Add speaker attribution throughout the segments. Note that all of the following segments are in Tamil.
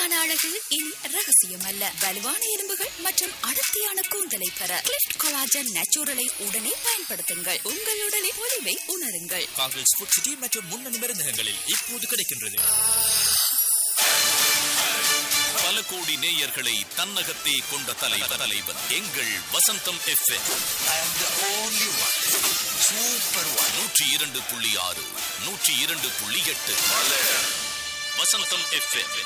Speaker 1: வெளிப்படையான அழகு இனி ரகசியம் அல்ல வலுவான எலும்புகள் மற்றும் அடர்த்தியான கூந்தலை பெற கிளிஃப்ட் கொலாஜன் நேச்சுரலை உடனே பயன்படுத்துங்கள் உங்கள் உடலின் ஒளிவை உணருங்கள்
Speaker 2: காங்கிரஸ் ஃபுட் சிட்டி மற்றும் முன்னணி மருந்தகங்களில் இப்போது கிடைக்கின்றது
Speaker 3: பல கோடி நேயர்களை தன்னகத்தே கொண்ட தலைவர் தலைவர் எங்கள் வசந்தம் எஃப்எம் சூப்பர் ஒன் நூற்றி இரண்டு புள்ளி ஆறு நூற்றி இரண்டு புள்ளி எட்டு வசந்தம் எஃப்எம்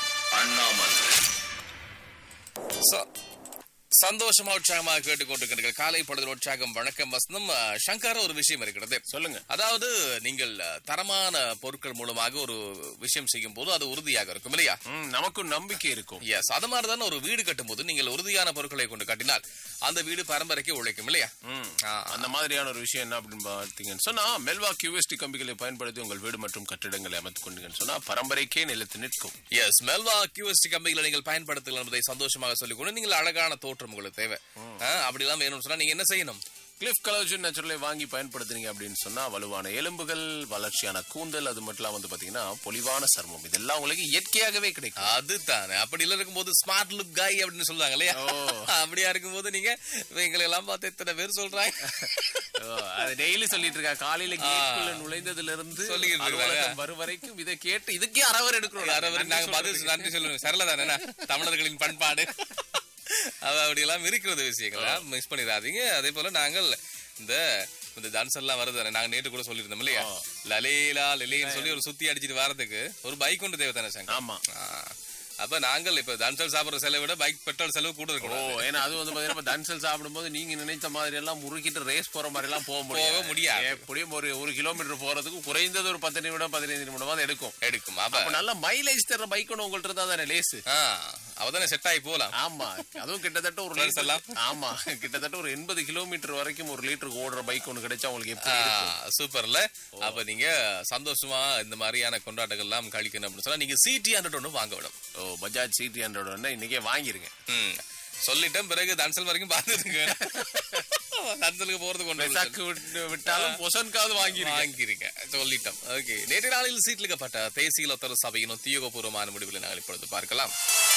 Speaker 4: ச- சந்தோஷமா உற்சாகமாக கேட்டுக்கொண்டிருக்கிற காலை பொழுது உற்சாகம் வணக்கம் வசந்தம் அஹ், சங்கர் ஒரு விஷயம் இருக்கிறது
Speaker 5: சொல்லுங்க
Speaker 4: அதாவது நீங்கள் அஹ், தரமான பொருட்கள் மூலமாக ஒரு விஷயம் செய்யும் போது அது உறுதியாக இருக்கும் இல்லையா
Speaker 5: ம், நமக்கும் நம்பிக்கை இருக்கும்
Speaker 4: எஸ் அது மாதிரி தான் ஒரு வீடு கட்டும் போது நீங்கள் உறுதியான பொருட்களை கொண்டு கட்டினால் அந்த வீடு பரம்பரைக்கு உழைக்கும் இல்லையா
Speaker 5: ம்,
Speaker 4: ஆ,
Speaker 5: அந்த மாதிரியான ஒரு விஷயம் என்ன அப்படின்னு பார்த்தீங்கன்னு சொன்னா மெல்வா கியூஎஸ்டி கம்பிகளை பயன்படுத்தி உங்கள் வீடு மற்றும் கட்டிடங்களை அமைத்துக் கொண்டீங்கன்னு சொன்னா பரம்பரைக்கே நிலைத்து நிற்கும்
Speaker 4: எஸ் மெல்வா கியூஎஸ்டி கம்பிகளை நீங்கள் பயன்படுத்தலாம் என்பதை சந்தோஷமாக சொல்லிக்கொண்டு நீங்கள் அழகான தோற்றம் உங்களுக்கு தேவை ஆ, அப்படி எல்லாம் வேணும்னு சொன்னா நீங்க என்ன செய்யணும்
Speaker 5: கிளிஃப் கலோஜன் நேச்சுரலை வாங்கி பயன்படுத்துனீங்க அப்படின்னு சொன்னா வலுவான எலும்புகள் வளர்ச்சியான கூந்தல் அது மட்டும் இல்லாம வந்து பாத்தீங்கன்னா பொலிவான சர்மம் இதெல்லாம் உங்களுக்கு இயற்கையாகவே கிடைக்கும்
Speaker 4: அதுதானே அப்படி இல்ல இருக்கும்போது ஸ்மார்ட் லுக் காய் அப்படின்னு சொல்லுவாங்க இல்லையா
Speaker 5: ஓ.
Speaker 4: அப்படியா இருக்கும்போது நீங்க எங்களை எல்லாம் பார்த்து எத்தனை பேர் சொல்றாங்க
Speaker 5: ஓ, அது டெய்லி சொல்லிட்டு இருக்கா காலையில கேட்குள்ள நுழைந்ததுல இருந்து
Speaker 4: சொல்லிக்கிட்டு இருக்காங்க.
Speaker 5: அலுவலகம் வரும் வரைக்கும் இதை கேட்டு இதுக்கே அறவர் எடுக்கணும்
Speaker 4: அறவரை நாங்க பதில் நன்றி சொல்லுவோம் சரல தானே தமிழர்களின் பண்பாடு அது அப்படி எல்லாம் இருக்கிறது விஷயங்களா மிஸ் பண்ணிடாதீங்க அதே போல நாங்கள் இந்த இந்த டான்ஸ் எல்லாம் வருது நாங்க நேற்று கூட சொல்லியிருந்தோம் இல்லையா லலேலா லலேன்னு சொல்லி ஒரு சுத்தி அடிச்சிட்டு வரதுக்கு ஒரு பைக் ஒன்று தேவை தானே சங்கர்
Speaker 5: ஆமா
Speaker 4: ஆ. அப்ப நாங்கள் இப்ப டான்சல் சாப்பிடுற செலவை விட பைக் பெட்ரோல் செலவு கூட
Speaker 5: ஓ
Speaker 4: இருக்கணும்
Speaker 5: ஏன்னா அது வந்து பாத்தீங்கன்னா தன்சல் சாப்பிடும்போது நீங்க நினைத்த மாதிரி எல்லாம் முறுக்கிட்டு ரேஸ் போற மாதிரி எல்லாம் போக முடியாது
Speaker 4: போக முடியாது.
Speaker 5: எப்படியும் ஒரு ஒரு கிலோமீட்டர் போறதுக்கு குறைந்தது ஒரு பத்து நிமிடம் பதினைந்து நிமிடம் எடுக்கும்
Speaker 4: எடுக்கும் அப்ப
Speaker 5: அப்ப நல்ல மைலேஜ் தர பைக் ஒன்று உங்கள்ட்ட இருந்தா தானே லேசு
Speaker 4: ஆ, அவதானே செட் ஆகி போலாம்
Speaker 5: ஆமா அதுவும் கிட்டத்தட்ட ஒரு
Speaker 4: Friends
Speaker 5: லிட்டர்
Speaker 4: எல்லாம்?
Speaker 5: ஆமா கிட்டத்தட்ட ஒரு எண்பது கிலோமீட்டர் வரைக்கும் ஒரு லிட்டருக்கு ஓடுற பைக் ஒன்று கிடைச்சா உங்களுக்கு எப்படி
Speaker 4: ஆ,
Speaker 5: இருக்கும்
Speaker 4: சூப்பர்ல அப்ப நீங்க சந்தோஷமா இந்த மாதிரியான கொண்டாட்டங்கள் எல்லாம் கழிக்கணும் அப்படின்னு சொன்னா நீங்க சிடி ஹண்ட்ரட் ஒன்று வாங்க விடும்
Speaker 5: ஓ பஜாஜ் சிடி ஹண்ட்ரட் இன்னைக்கே வாங்கிருங்க
Speaker 4: ம். சொல்லிட்டேன் பிறகு தன்சல் வரைக்கும் பார்த்துருங்க தன்சலுக்கு போறது கொண்டு வந்து
Speaker 5: சக்கு விட்டு- விட்டாலும் பொசன்காவது வாங்கிருங்க
Speaker 4: வாங்கிருங்க சொல்லிட்டோம் ஓகே நேற்று நாளில் சீட்லிக்கப்பட்ட தேசிய லத்தர சபையின் உத்தியோகபூர்வமான முடிவுகளை நாங்கள் இப்பொழுது பார்க்கலாம்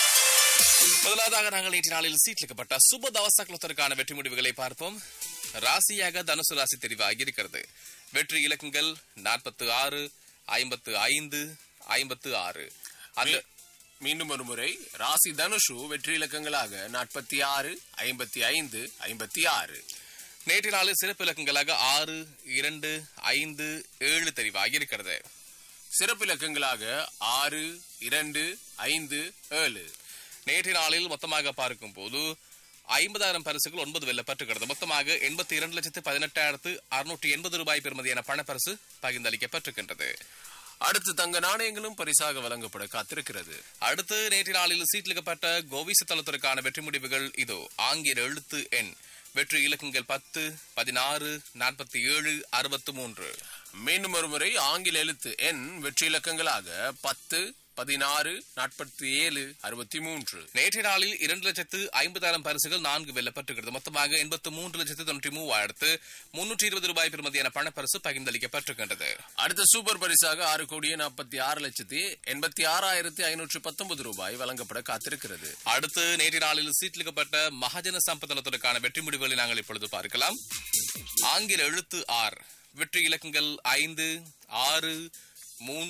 Speaker 4: முதலாவதாக நாங்கள் நேற்று நாளில் சீட்லிக்கப்பட்ட சுப தவசக்லத்திற்கான வெற்றி முடிவுகளை பார்ப்போம் ராசியாக தனுசு ராசி தெரிவாகி இருக்கிறது வெற்றி இலக்கங்கள் நாற்பத்து ஆறு ஐம்பத்து ஐந்து ஐம்பத்து ஆறு அந்த
Speaker 5: மீண்டும் ஒரு முறை ராசி தனுஷு வெற்றி இலக்கங்களாக நாற்பத்தி ஆறு ஐம்பத்தி ஐந்து ஐம்பத்தி ஆறு
Speaker 4: நேற்று நாளில் சிறப்பு இலக்கங்களாக ஆறு இரண்டு ஐந்து ஏழு தெரிவாகி இருக்கிறது
Speaker 5: சிறப்பு இலக்கங்களாக ஆறு இரண்டு ஐந்து ஏழு
Speaker 4: நேற்று நாளில் மொத்தமாக பார்க்கும் போது ஐம்பதாயிரம் பரிசுகள் ஒன்பது வெல்லப்பட்டிருக்கிறது மொத்தமாக எண்பத்தி இரண்டு லட்சத்து பதினெட்டாயிரத்து அறுநூற்றி எண்பது ரூபாய் பெறுமதியான பணப்பரிசு பகிர்ந்தளிக்கப்பட்டிருக்கின்றது
Speaker 5: அடுத்து தங்க நாணயங்களும் பரிசாக வழங்கப்பட காத்திருக்கிறது
Speaker 4: அடுத்து நேற்று நாளில் சீட்லிக்கப்பட்ட கோவிச தளத்திற்கான வெற்றி முடிவுகள் இதோ ஆங்கில எழுத்து எண் வெற்றி இலக்கங்கள் பத்து பதினாறு நாற்பத்தி ஏழு அறுபத்து மூன்று
Speaker 5: மீண்டும் ஒரு முறை ஆங்கில எழுத்து எண் வெற்றி இலக்கங்களாக பத்து பதினாறு நாற்பத்தி ஏழு அறுபத்தி மூன்று
Speaker 4: நேற்றைய நாளில் இரண்டு லட்சத்து ஐம்பதாயிரம் பரிசுகள் நான்கு வெல்லப்பட்டிருக்கிறது மொத்தமாக எண்பத்து மூன்று லட்சத்து தொண்ணூற்றி மூவாயிரத்து முன்னூற்றி இருபது ரூபாய் பெறுமதியான பணப்பரிசு பகிர்ந்தளிக்கப்பட்டிருக்கின்றது
Speaker 5: அடுத்த சூப்பர் பரிசாக ஆறு கோடியே நாற்பத்தி ஆறு லட்சத்தி எண்பத்தி ஆறாயிரத்தி ஐநூற்றி பத்தொன்பது ரூபாய் வழங்கப்பட காத்திருக்கிறது
Speaker 4: அடுத்து நேற்றைய நாளில் சீட்லிக்கப்பட்ட மகாஜன சம்பத்தனத்திற்கான வெற்றி முடிவுகளை நாங்கள் இப்பொழுது பார்க்கலாம் ஆங்கில எழுத்து ஆர் வெற்றி இலக்கங்கள் ஐந்து ஆறு மூன்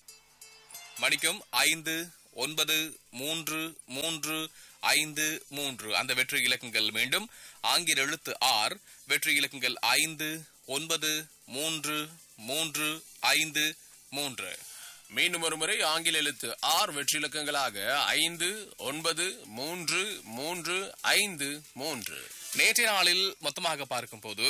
Speaker 4: மணிக்கும் ஐந்து ஒன்பது மூன்று மூன்று ஐந்து மூன்று அந்த வெற்றி இலக்கங்கள் மீண்டும் ஆங்கில எழுத்து ஆர் வெற்றி இலக்கங்கள் ஐந்து ஒன்பது மூன்று மூன்று ஐந்து மூன்று
Speaker 5: மீண்டும் ஒரு முறை ஆங்கில எழுத்து ஆர் வெற்றி இலக்கங்களாக ஐந்து ஒன்பது மூன்று மூன்று ஐந்து மூன்று
Speaker 4: நேற்றைய நாளில் மொத்தமாக பார்க்கும்போது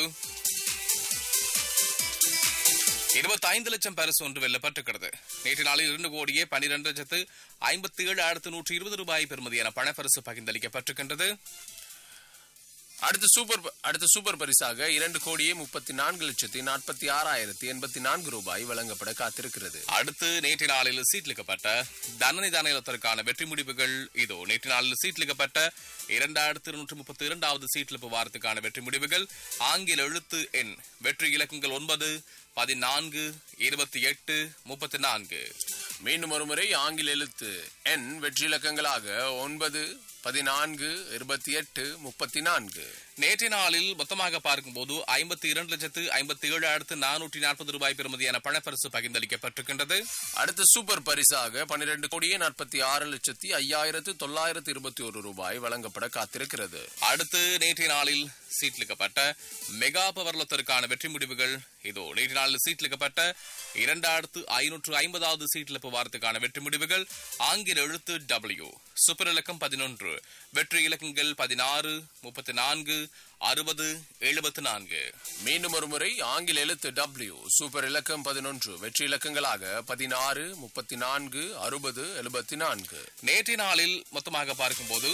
Speaker 4: இருபத்தி ஐந்து லட்சம் பரிசு ஒன்று வெல்லப்பட்டிருக்கிறது நேற்று நாளில் இரண்டு கோடியே பனிரெண்டு லட்சத்து ஐம்பத்தி ஏழு ஆயிரத்து நூற்றி இருபது ரூபாய் பெறுமதியான பணப்பரிசு பகிர்ந்தளிக்கப்பட்டிருக்கின்றது
Speaker 5: அடுத்த சூப்பர் ப- அடுத்த சூப்பர் பரிசாக இரண்டு கோடியே முப்பத்தி நான்கு லட்சத்தி நாற்பத்தி ஆறாயிரத்தி எண்பத்தி நான்கு ரூபாய் வழங்கப்பட காத்திருக்கிறது
Speaker 4: அடுத்து நேற்று நாளில் சீட்லிக்கப்பட்ட தனநிதான இலத்திற்கான வெற்றி முடிவுகள் இதோ நேற்று நாளில் சீட்லிக்கப்பட்ட இரண்டாயிரத்து இருநூற்றி முப்பத்தி இரண்டாவது சீட்லிப்பு வாரத்துக்கான வெற்றி முடிவுகள் ஆங்கில எழுத்து எண் வெற்றி இலக்கங்கள் ஒன்பது பதினான்கு இருபத்தி எட்டு முப்பத்தி நான்கு
Speaker 5: மீண்டும் ஒரு முறை ஆங்கில எழுத்து என் வெற்றி இலக்கங்களாக ஒன்பது பதினான்கு இருபத்தி எட்டு முப்பத்தி நான்கு
Speaker 4: நேற்றைய நாளில் மொத்தமாக பார்க்கும்போது ஐம்பத்தி இரண்டு லட்சத்து ஐம்பத்தி ஏழாயிரத்து நானூற்றி நாற்பது ரூபாய் பெறுமதியான பணப்பரிசு பகிர்ந்தளிக்கப்பட்டிருக்கின்றது
Speaker 5: அடுத்த சூப்பர் பரிசாக பன்னிரண்டு கோடியே நாற்பத்தி ஆறு லட்சத்தி ஐயாயிரத்து தொள்ளாயிரத்து இருபத்தி ஒரு ரூபாய் வழங்கப்பட காத்திருக்கிறது
Speaker 4: அடுத்து நேற்றைய நாளில் சீட்லிக்கப்பட்ட மெகா பவர்லத்திற்கான வெற்றி முடிவுகள் இதோ நேற்றைய நாளில் சீட்லிக்கப்பட்ட இரண்டாயிரத்து ஐநூற்று ஐம்பதாவது சீட்லிப்பு வாரத்துக்கான வெற்றி முடிவுகள் ஆங்கில எழுத்து டபிள்யூ சூப்பர் இலக்கம் பதினொன்று வெற்றி இலக்கங்கள் பதினாறு முப்பத்தி நான்கு அறுபது எழுபத்து நான்கு
Speaker 5: மீண்டும் ஒரு முறை ஆங்கில எழுத்து டபிள்யூ சூப்பர் இலக்கம் பதினொன்று வெற்றி இலக்கங்களாக பதினாறு முப்பத்தி நான்கு அறுபது எழுபத்தி நான்கு
Speaker 4: நேற்றைய நாளில் மொத்தமாக பார்க்கும்போது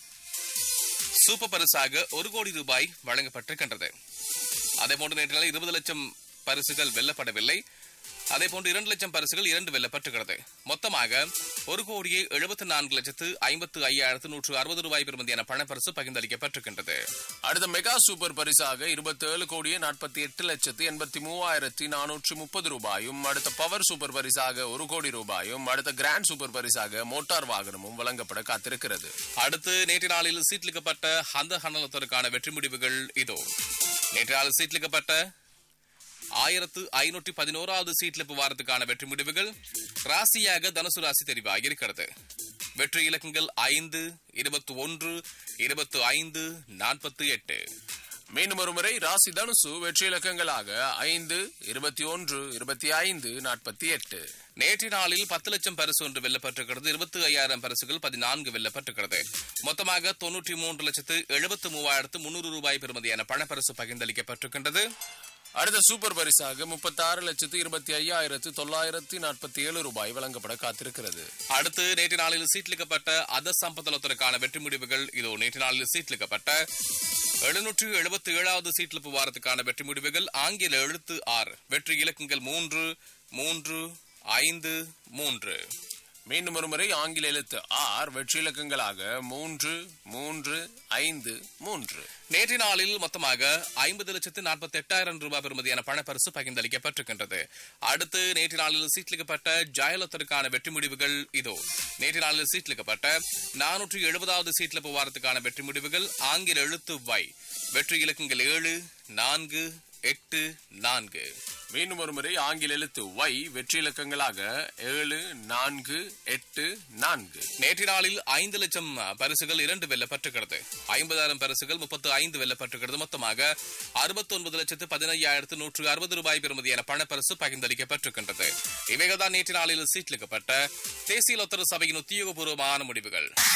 Speaker 4: சூப்பர் பரிசாக ஒரு கோடி ரூபாய் வழங்கப்பட்டிருக்கின்றது அதே போன்று நேற்று நாளில் இருபது லட்சம் பரிசுகள் வெல்லப்படவில்லை அதே போன்று இரண்டு லட்சம் பரிசுகள் இரண்டு வெல்லப்பட்டிருக்கிறது மொத்தமாக ஒரு கோடியே எழுபத்தி நான்கு லட்சத்து ஐம்பத்து ஐயாயிரத்து நூற்று அறுபது ரூபாய் பெறுமதியான பணப்பரிசு பகிர்ந்தளிக்கப்பட்டிருக்கின்றது
Speaker 5: அடுத்த மெகா சூப்பர் பரிசாக இருபத்தி ஏழு கோடியே நாற்பத்தி எட்டு லட்சத்து எண்பத்தி மூவாயிரத்தி நானூற்று முப்பது ரூபாயும் அடுத்த பவர் சூப்பர் பரிசாக ஒரு கோடி ரூபாயும் அடுத்த கிராண்ட் சூப்பர் பரிசாக மோட்டார் வாகனமும் வழங்கப்பட காத்திருக்கிறது
Speaker 4: அடுத்து நேற்று நாளில் சீட்லிக்கப்பட்ட அந்த ஹனலத்திற்கான வெற்றி முடிவுகள் இதோ நேற்று நாளில் சீட்லிக்கப்பட்ட ஆயிரத்து ஐநூற்றி பதினோராவது சீட்லிப்பு வாரத்துக்கான வெற்றி முடிவுகள் ராசியாக தனுசு ராசி தெரிவாகி இருக்கிறது வெற்றி இலக்கங்கள் ஐந்து இருபத்தி ஒன்று இருபத்தி ஐந்து நாற்பத்தி எட்டு
Speaker 5: மீண்டும் ஒரு முறை ராசி தனுசு வெற்றி இலக்கங்களாக ஐந்து இருபத்தி ஒன்று இருபத்தி ஐந்து நாற்பத்தி எட்டு
Speaker 4: நேற்றைய நாளில் பத்து லட்சம் பரிசு ஒன்று வெல்லப்பட்டிருக்கிறது இருபத்தி ஐயாயிரம் பரிசுகள் பதினான்கு வெல்லப்பட்டிருக்கிறது மொத்தமாக தொன்னூற்றி மூன்று லட்சத்து எழுபத்து மூவாயிரத்து முன்னூறு ரூபாய் பெறுமதியான பணப்பரிசு பகிர்ந்தளிக்கப்பட்டிருக்கின்றது
Speaker 5: அடுத்த சூப்பர் பரிசாக முப்பத்தி ஆறு லட்சத்து இருபத்தி ஐயாயிரத்து தொள்ளாயிரத்தி நாற்பத்தி ஏழு ரூபாய் வழங்கப்பட காத்திருக்கிறது
Speaker 4: அடுத்து நேற்று நாளில் சீட்லிக்கப்பட்ட அத சம்பத்தலத்திற்கான வெற்றி முடிவுகள் இதோ நேற்று நாளில் சீட்லிக்கப்பட்ட எழுநூற்று எழுபத்தி ஏழாவது சீட்லிப்பு வாரத்துக்கான வெற்றி முடிவுகள் ஆங்கில எழுத்து ஆறு வெற்றி இலக்கங்கள் மூன்று மூன்று ஐந்து மூன்று
Speaker 5: மீண்டும் ஒரு முறை ஆங்கில எழுத்து ஆர் வெற்றி இலக்கங்களாக மூன்று மூன்று ஐந்து மூன்று
Speaker 4: நேற்று நாளில் மொத்தமாக ஐம்பது லட்சத்து நாற்பத்தி எட்டாயிரம் ரூபாய் பெறுமதியான பணப்பரிசு பகிர்ந்தளிக்கப்பட்டிருக்கின்றது அடுத்து நேற்று நாளில் சீட்லிக்கப்பட்ட ஜெயலலிதருக்கான வெற்றி முடிவுகள் இதோ நேற்று நாளில் சீட்லிக்கப்பட்ட நானூற்று எழுபதாவது சீட்லிப்பு வாரத்துக்கான வெற்றி முடிவுகள் ஆங்கில எழுத்து வை வெற்றி இலக்கங்கள் ஏழு நான்கு எட்டு நான்கு
Speaker 5: மீண்டும் ஒரு முறை ஆங்கில எழுத்து ஒய் வெற்றி இலக்கங்களாக ஏழு நான்கு எட்டு நான்கு
Speaker 4: நேற்று நாளில் ஐந்து லட்சம் பரிசுகள் இரண்டு வெல்லப்பட்டிருக்கிறது ஐம்பதாயிரம் பரிசுகள் முப்பத்து ஐந்து வெல்லப்பட்டிருக்கிறது மொத்தமாக அறுபத்தி ஒன்பது லட்சத்து பதினையாயிரத்து நூற்று அறுபது ரூபாய் பெறுமதியான பணப்பரிசு பகிர்ந்தளிக்கப்பட்டிருக்கின்றது இவைகள்தான் நேற்று நாளில் சீட்லிக்கப்பட்ட தேசிய லொத்தர சபையின் உத்தியோகபூர்வமான முடிவுகள்